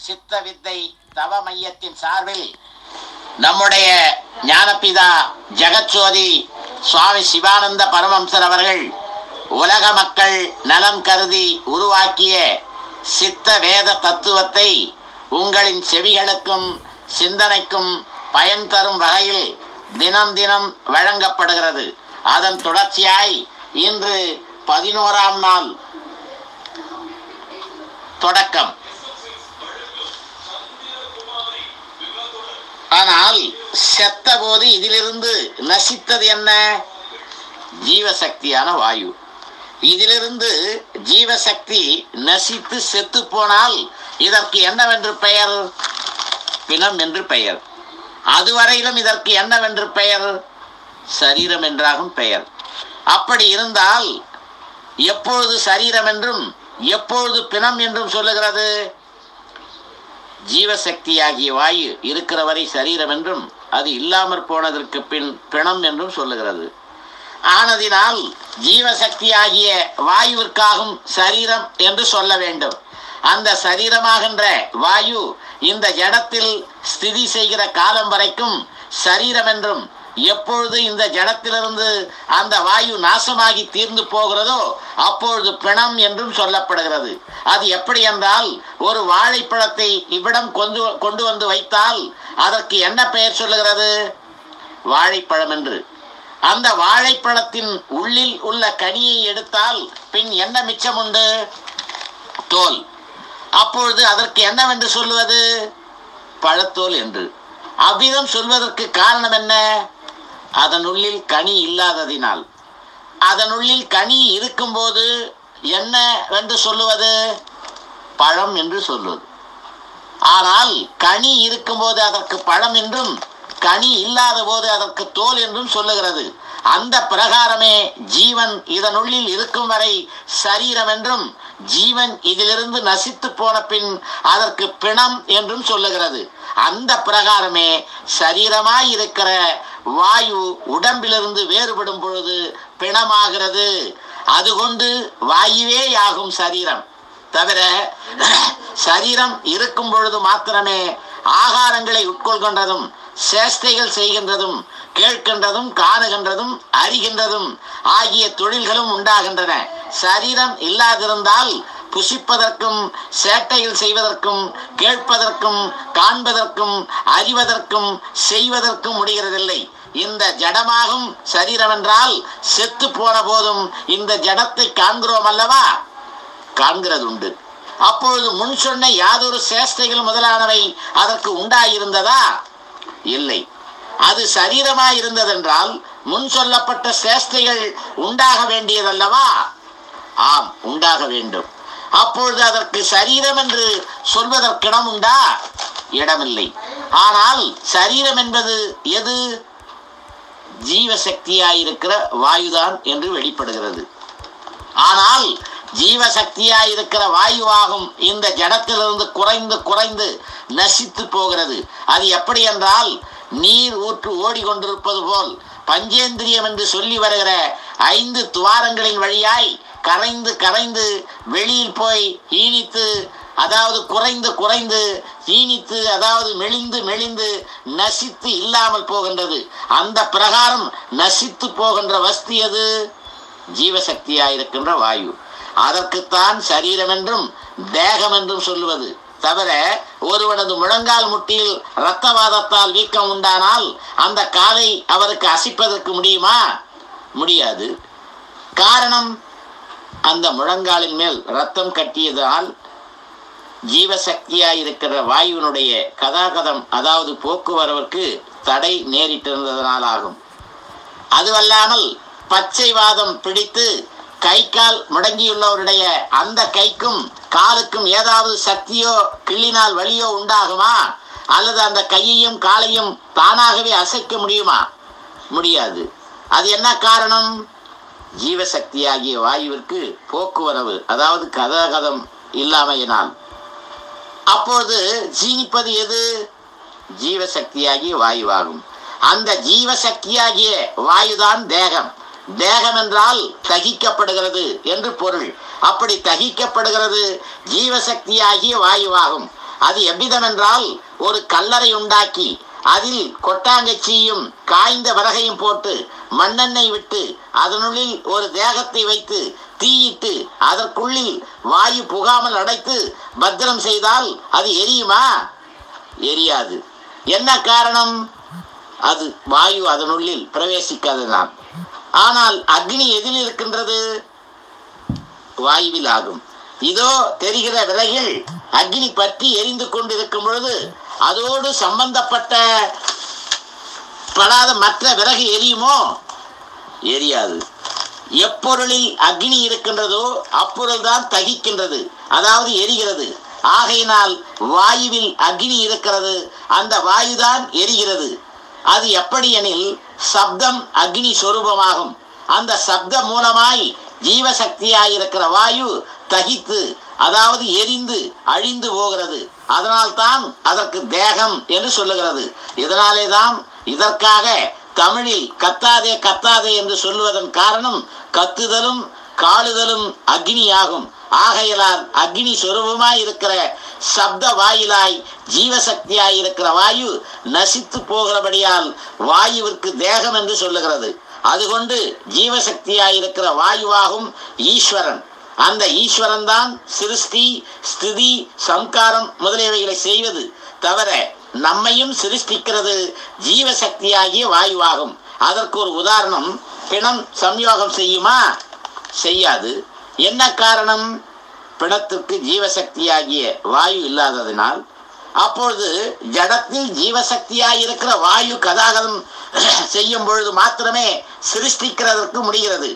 சித்த வித்தை தவ மையத்தின் சார்பில் நம்முடைய ஞானபிதா ஜெகத்சோதி சுவாமி சிவானந்த பரமம்சர் அவர்கள் உலக மக்கள் நலம் கருதி உருவாக்கிய சித்த வேத தத்துவத்தை உங்களின் செவிகளுக்கும் சிந்தனைக்கும் பயன் தரும் வகையில் தினம் தினம் வழங்கப்படுகிறது அதன் தொடர்ச்சியாய் இன்று பதினோராம் நாள் தொடக்கம் ஆனால் செத்த போது இதிலிருந்து நசித்தது என்ன ஜீவசக்தியான வாயு இதிலிருந்து ஜீவசக்தி நசித்து செத்து போனால் இதற்கு என்னவென்று பெயர் பிணம் என்று பெயர் அதுவரையிலும் இதற்கு என்னவென்று பெயர் சரீரம் என்றாகும் பெயர் அப்படி இருந்தால் எப்பொழுது சரீரம் என்றும் எப்பொழுது பிணம் என்றும் சொல்லுகிறது ஜீவசக்தியாகிய வாயு இருக்கிற வரை சரீரம் என்றும் அது இல்லாமற் போனதற்கு பின் பிணம் என்றும் சொல்லுகிறது ஆனதினால் ஜீவசக்தியாகிய வாயுவிற்காகும் சரீரம் என்று சொல்ல வேண்டும் அந்த சரீரமாகின்ற வாயு இந்த ஜடத்தில் ஸ்திதி செய்கிற காலம் வரைக்கும் சரீரம் என்றும் எப்பொழுது இந்த ஜடத்திலிருந்து அந்த வாயு நாசமாகி தீர்ந்து போகிறதோ அப்பொழுது பிணம் என்றும் சொல்லப்படுகிறது அது எப்படி என்றால் ஒரு வாழைப்பழத்தை இவ்விடம் கொண்டு கொண்டு வந்து வைத்தால் அதற்கு என்ன பெயர் சொல்லுகிறது வாழைப்பழம் என்று அந்த வாழைப்பழத்தின் உள்ளில் உள்ள கனியை எடுத்தால் பின் என்ன மிச்சம் உண்டு தோல் அப்பொழுது அதற்கு என்னவென்று சொல்லுவது பழத்தோல் என்று அவ்விதம் சொல்வதற்கு காரணம் என்ன அதனுள்ளில் கனி இல்லாததினால் அதனுள்ளில் கனி இருக்கும்போது என்ன என்று சொல்லுவது பழம் என்று சொல்லுவது ஆனால் கனி இருக்கும்போது அதற்கு பழம் என்றும் கனி இல்லாத போது அதற்கு தோல் என்றும் சொல்லுகிறது அந்த பிரகாரமே ஜீவன் இதனுள்ளில் இருக்கும் வரை சரீரம் என்றும் ஜீவன் இதிலிருந்து நசித்து போன பின் அதற்கு பிணம் என்றும் சொல்லுகிறது அந்த பிரகாரமே சரீரமாய் இருக்கிற வாயு உடம்பிலிருந்து வேறுபடும் பொழுது பிணமாகிறது அதுகொண்டு வாயுவே ஆகும் சரீரம் தவிர சரீரம் இருக்கும் பொழுது மாத்திரமே ஆகாரங்களை உட்கொள்கின்றதும் சேஷ்டைகள் செய்கின்றதும் கேட்கின்றதும் காணுகின்றதும் அறிகின்றதும் ஆகிய தொழில்களும் உண்டாகின்றன சரீரம் இல்லாதிருந்தால் புசிப்பதற்கும் சேட்டைகள் செய்வதற்கும் கேட்பதற்கும் காண்பதற்கும் அறிவதற்கும் செய்வதற்கும் முடிகிறதில்லை இந்த ஜடமாகும் சரீரம் என்றால் செத்து போன போதும் இந்த ஜடத்தை காண்கிறோம் அல்லவா காண்கிறது உண்டு அப்பொழுது முன் சொன்ன யாதொரு சேஷ்டைகள் முதலானவை அதற்கு உண்டாயிருந்ததா இல்லை அது சரீரமாய் இருந்ததென்றால் முன் சொல்லப்பட்ட சேஷ்டைகள் உண்டாக வேண்டியதல்லவா ஆம் உண்டாக வேண்டும் அப்பொழுது அதற்கு சரீரம் என்று சொல்வதற்கிடம் உண்டா இடமில்லை ஆனால் சரீரம் என்பது எது ஜீவசக்தியாயிருக்கிற வாயுதான் என்று வெளிப்படுகிறது ஆனால் ஜீவசக்தியாயிருக்கிற வாயுவாகும் இந்த ஜடத்திலிருந்து குறைந்து குறைந்து நசித்து போகிறது அது எப்படி என்றால் நீர் ஊற்று ஓடிக்கொண்டிருப்பது போல் பஞ்சேந்திரியம் என்று சொல்லி வருகிற ஐந்து துவாரங்களின் வழியாய் கரைந்து கரைந்து வெளியில் போய் ஈனித்து அதாவது குறைந்து குறைந்து ஈனித்து அதாவது மெலிந்து மெலிந்து நசித்து இல்லாமல் போகின்றது அந்த பிரகாரம் நசித்து போகின்ற வஸ்து எது ஜீவசக்தியாயிருக்கின்ற வாயு அதற்குத்தான் சரீரம் என்றும் தேகம் என்றும் சொல்லுவது தவிர ஒருவனது முழங்கால் முட்டியில் இரத்தவாதத்தால் வீக்கம் உண்டானால் அந்த காலை அவருக்கு அசைப்பதற்கு முடியுமா முடியாது காரணம் அந்த முழங்காலின் மேல் ரத்தம் கட்டியதால் ஜீவசக்தியாயிருக்கிற வாயுவினுடைய கதாகதம் அதாவது போக்குவரவிற்கு தடை நேரிட்டிருந்ததனால் ஆகும் அதுவல்லாமல் பச்சை வாதம் பிடித்து கை கால் முடங்கியுள்ளவருடைய அந்த கைக்கும் காலுக்கும் ஏதாவது சக்தியோ கிள்ளினால் வலியோ உண்டாகுமா அல்லது அந்த கையையும் காலையும் தானாகவே அசைக்க முடியுமா முடியாது அது என்ன காரணம் ஜீவசக்தியாகிய வாயுவிற்கு போக்குவரவு அதாவது கதகதம் இல்லாமையினால் அப்போது ஜீனிப்பது எது ஜீவசக்தியாகிய வாயுவாகும் அந்த ஜீவசக்தியாகிய வாயுதான் தேகம் தேகம் என்றால் தகிக்கப்படுகிறது என்று பொருள் அப்படி தகிக்கப்படுகிறது ஜீவசக்தியாகிய வாயுவாகும் அது எவ்விதம் என்றால் ஒரு கல்லறை உண்டாக்கி அதில் கொட்டாங்கச்சியும் காய்ந்த விறகையும் போட்டு மண்ணெண்ணெய் விட்டு அதனுள்ளில் ஒரு தேகத்தை வைத்து தீயிட்டு அதற்குள்ளில் வாயு புகாமல் அடைத்து பத்திரம் செய்தால் அது எரியுமா எரியாது என்ன காரணம் அது வாயு அதனுள்ளில் பிரவேசிக்காததான் ஆனால் அக்னி எதில் இருக்கின்றது வாயுவில் ஆகும் இதோ தெரிகிற விறகில் அக்னி பற்றி எரிந்து கொண்டிருக்கும் பொழுது அதோடு சம்பந்தப்பட்ட படாத மற்ற விறகு எரியுமோ எரியாது எப்பொருளில் அக்னி இருக்கின்றதோ அப்பொருள் தான் தகிக்கின்றது அதாவது எரிகிறது ஆகையினால் வாயுவில் அக்னி இருக்கிறது அந்த வாயுதான் எரிகிறது அது எப்படி எனில் சப்தம் அக்னி சொரூபமாகும் அந்த சப்த மூலமாய் ஜீவசக்தியாய் இருக்கிற வாயு தகித்து அதாவது எரிந்து அழிந்து போகிறது அதனால்தான் அதற்கு தேகம் என்று சொல்லுகிறது இதனாலே தான் இதற்காக தமிழில் கத்தாதே கத்தாதே என்று சொல்லுவதன் காரணம் கத்துதலும் காளுதலும் அக்னியாகும் ஆகையிலால் அக்னி சொரூபமாய் இருக்கிற சப்த வாயிலாய் ஜீவசக்தியாய் இருக்கிற வாயு நசித்து போகிறபடியால் வாயுவிற்கு தேகம் என்று சொல்லுகிறது அதுகொண்டு ஜீவசக்தியாய் இருக்கிற வாயுவாகும் ஈஸ்வரன் அந்த ஈஸ்வரன் தான் சிருஷ்டி ஸ்திதி சம்காரம் முதலியவைகளை செய்வது தவிர நம்மையும் சிருஷ்டிக்கிறது ஜீவசக்தியாகிய வாயுவாகும் அதற்கு ஒரு உதாரணம் பிணம் சம்யோகம் செய்யுமா செய்யாது என்ன காரணம் பிணத்திற்கு ஜீவசக்தியாகிய வாயு இல்லாததினால் அப்பொழுது ஜடத்தில் ஜீவசக்தியாய் இருக்கிற வாயு கதாகதம் செய்யும் பொழுது மாத்திரமே சிருஷ்டிக்கிறதற்கு முடிகிறது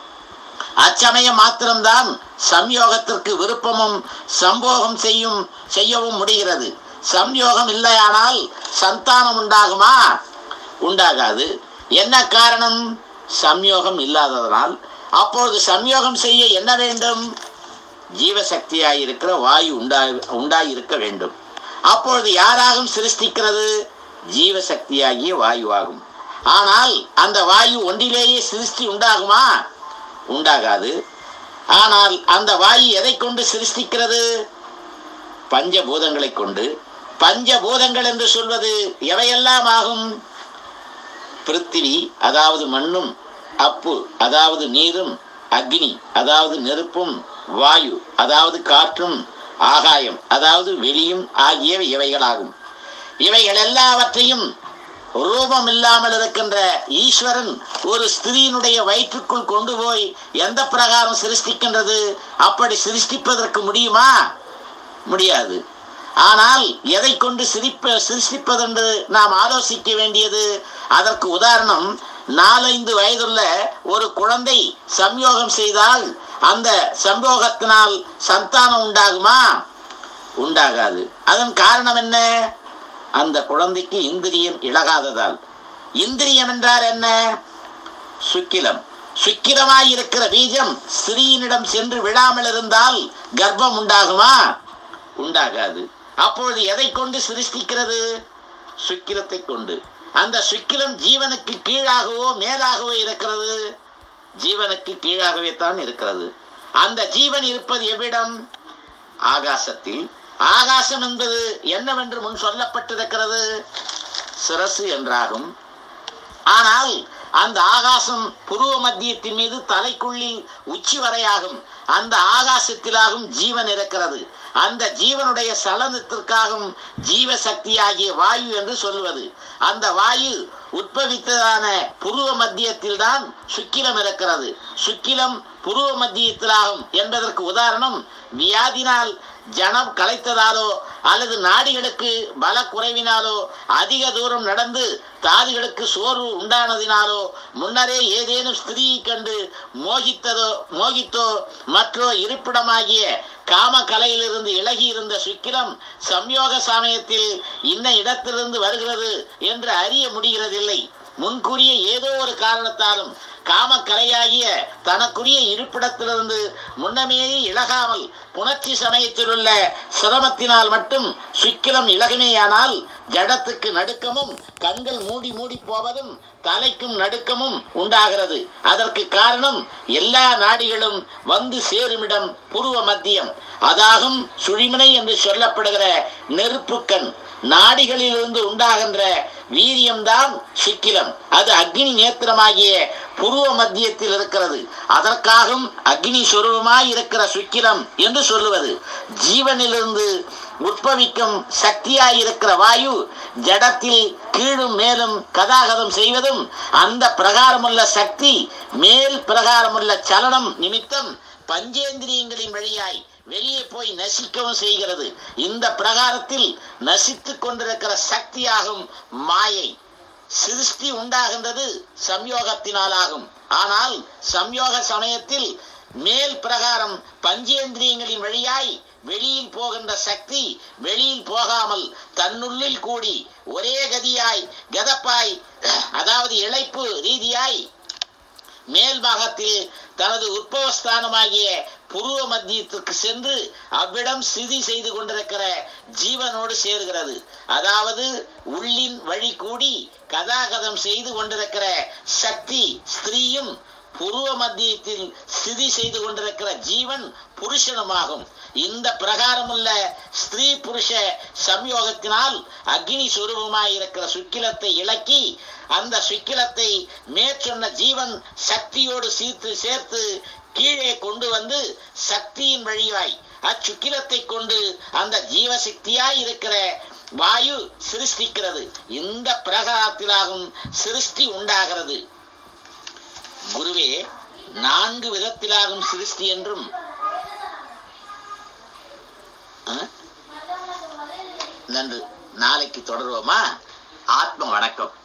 அச்சமயம் மாத்திரம்தான் சம்யோகத்திற்கு விருப்பமும் சம்போகம் செய்யும் செய்யவும் முடிகிறது சம்யோகம் இல்லையானால் சந்தானம் உண்டாகுமா உண்டாகாது என்ன காரணம் சம்யோகம் இல்லாததனால் அப்பொழுது சம்யோகம் செய்ய என்ன வேண்டும் ஜீவசக்தியாய் இருக்கிற வாயு உண்டாய் உண்டாய் இருக்க வேண்டும் அப்பொழுது யாராகும் சிருஷ்டிக்கிறது ஜீவசக்தியாகிய வாயுவாகும் ஆனால் அந்த வாயு ஒன்றிலேயே சிருஷ்டி உண்டாகுமா உண்டாகாது ஆனால் அந்த வாயு எதை கொண்டு சிருஷ்டிக்கிறது பஞ்சபூதங்களை கொண்டு பஞ்சபூதங்கள் என்று சொல்வது எவையெல்லாம் ஆகும் பிருத்திவி அதாவது மண்ணும் அப்பு அதாவது நீரும் அக்னி அதாவது நெருப்பும் வாயு அதாவது காற்றும் ஆகாயம் அதாவது வெளியும் ஆகியவை இவைகளாகும் இவைகள் எல்லாவற்றையும் ரூபம் இல்லாமல் இருக்கின்ற ஈஸ்வரன் ஒரு ஸ்திரீனுடைய வயிற்றுக்குள் கொண்டு போய் எந்த பிரகாரம் சிருஷ்டிக்கின்றது அப்படி சிருஷ்டிப்பதற்கு முடியுமா முடியாது ஆனால் எதை கொண்டு சிரிப்ப சிருஷ்டிப்பதென்று நாம் ஆலோசிக்க வேண்டியது அதற்கு உதாரணம் நாலைந்து வயதுள்ள ஒரு குழந்தை சம்யோகம் செய்தால் அந்த சம்போகத்தினால் சந்தானம் உண்டாகுமா உண்டாகாது அதன் காரணம் என்ன அந்த குழந்தைக்கு இந்திரியம் இழகாததால் இந்திரியம் என்றால் என்ன சுக்கிலம் சுக்கிரமாய் இருக்கிற பீஜம் ஸ்திரீனிடம் சென்று விழாமல் இருந்தால் கர்ப்பம் உண்டாகுமா உண்டாகாது அப்பொழுது எதை கொண்டு சிருஷ்டிக்கிறது சுக்கிலத்தை கொண்டு அந்த சுக்கிலம் ஜீவனுக்கு கீழாகவோ மேலாகவோ இருக்கிறது ஜீவனுக்கு கீழாகவே தான் இருக்கிறது அந்த ஜீவன் இருப்பது எவ்விடம் ஆகாசத்தில் ஆகாசம் என்பது என்னவென்று முன் சொல்லப்பட்டிருக்கிறது சிரசு என்றாகும் ஆனால் அந்த ஆகாசம் புருவ மத்தியத்தின் மீது தலைக்குள்ளில் உச்சி வரையாகும் அந்த ஆகாசத்திலாகும் ஜீவன் இருக்கிறது அந்த ஜீவனுடைய சலனத்திற்காகும் ஜீவ சக்தியாகிய வாயு என்று சொல்வது அந்த வாயு உட்பவித்ததான புருவ மத்தியத்தில் தான் சுக்கிலம் இருக்கிறது சுக்கிலம் புருவ மத்தியத்திலாகும் என்பதற்கு உதாரணம் வியாதினால் ஜனம் களைத்ததாலோ அல்லது நாடிகளுக்கு பல குறைவினாலோ அதிக தூரம் நடந்து தாதிகளுக்கு சோர்வு உண்டானதினாலோ முன்னரே ஏதேனும் ஸ்திரீயை கண்டு மோகித்ததோ மோகித்தோ மற்றோ இருப்பிடமாகிய காம கலையிலிருந்து இலகி இருந்த சுக்கிரம் சம்யோக சமயத்தில் இன்ன இடத்திலிருந்து வருகிறது என்று அறிய முடிகிறதில்லை முன்கூறிய ஏதோ ஒரு காரணத்தாலும் காமக்கலையாகிய தனக்குரிய இருப்பிடத்திலிருந்து முன்னமேயே இழகாமல் புணர்ச்சி சமயத்தில் உள்ள சிரமத்தினால் மட்டும் சுக்கிலம் இலகுமேயானால் ஜடத்துக்கு நடுக்கமும் கண்கள் மூடி மூடி போவதும் தலைக்கும் நடுக்கமும் உண்டாகிறது அதற்கு காரணம் எல்லா நாடிகளும் வந்து சேருமிடம் புருவ மத்தியம் அதாகும் சுழிமுனை என்று சொல்லப்படுகிற நெருப்புக்கண் நாடிகளிலிருந்து உண்டாகின்ற வீரியம்தான் சுக்கிலம் அது அக்னி நேத்திரமாகிய புருவ மத்தியத்தில் இருக்கிறது அதற்காகவும் அக்னி சொருபமாய் இருக்கிற சுக்கிலம் என்று சொல்லுவது ஜீவனிலிருந்து உட்பவிக்கும் சக்தியாய் இருக்கிற வாயு ஜடத்தில் கீழும் மேலும் கதாகதம் செய்வதும் அந்த பிரகாரமுள்ள சக்தி மேல் பிரகாரமுள்ள சலனம் நிமித்தம் பஞ்சேந்திரியங்களின் வழியாய் வெளியே போய் நசிக்கவும் செய்கிறது இந்த பிரகாரத்தில் நசித்துக் கொண்டிருக்கிற சக்தியாகும் மாயை சிருஷ்டி உண்டாகின்றது சம்யோகத்தினாலாகும் ஆனால் சம்யோக சமயத்தில் மேல் பிரகாரம் பஞ்சேந்திரியங்களின் வழியாய் வெளியில் போகின்ற சக்தி வெளியில் போகாமல் தன்னுள்ளில் கூடி ஒரே கதியாய் கதப்பாய் அதாவது இழைப்பு ரீதியாய் மேல் பாகத்தில் தனது உற்பவஸ்தானமாகிய புருவ மத்தியத்திற்கு சென்று அவ்விடம் சிதி செய்து கொண்டிருக்கிற ஜீவனோடு சேர்கிறது அதாவது உள்ளின் வழி கூடி கதாகதம் செய்து கொண்டிருக்கிற சக்தி ஸ்திரீயும் புருவ மத்தியத்தில் ஸ்திதி செய்து கொண்டிருக்கிற ஜீவன் புருஷனுமாகும் இந்த பிரகாரமுள்ள ஸ்திரீ புருஷ சம்யோகத்தினால் அக்னி சுரூபமாய் இருக்கிற சுக்கிலத்தை இழக்கி அந்த சுக்கிலத்தை மேற்சொன்ன ஜீவன் சக்தியோடு சீர்த்து சேர்த்து கீழே கொண்டு வந்து சக்தியின் வழியாய் அச்சுக்கிலத்தை கொண்டு அந்த ஜீவசக்தியாய் இருக்கிற வாயு சிருஷ்டிக்கிறது இந்த பிரகாரத்திலாகும் சிருஷ்டி உண்டாகிறது குருவே நான்கு விதத்திலாகும் சிருஷ்டி என்றும் நன்று நாளைக்கு தொடருவோமா ஆத்ம வணக்கம்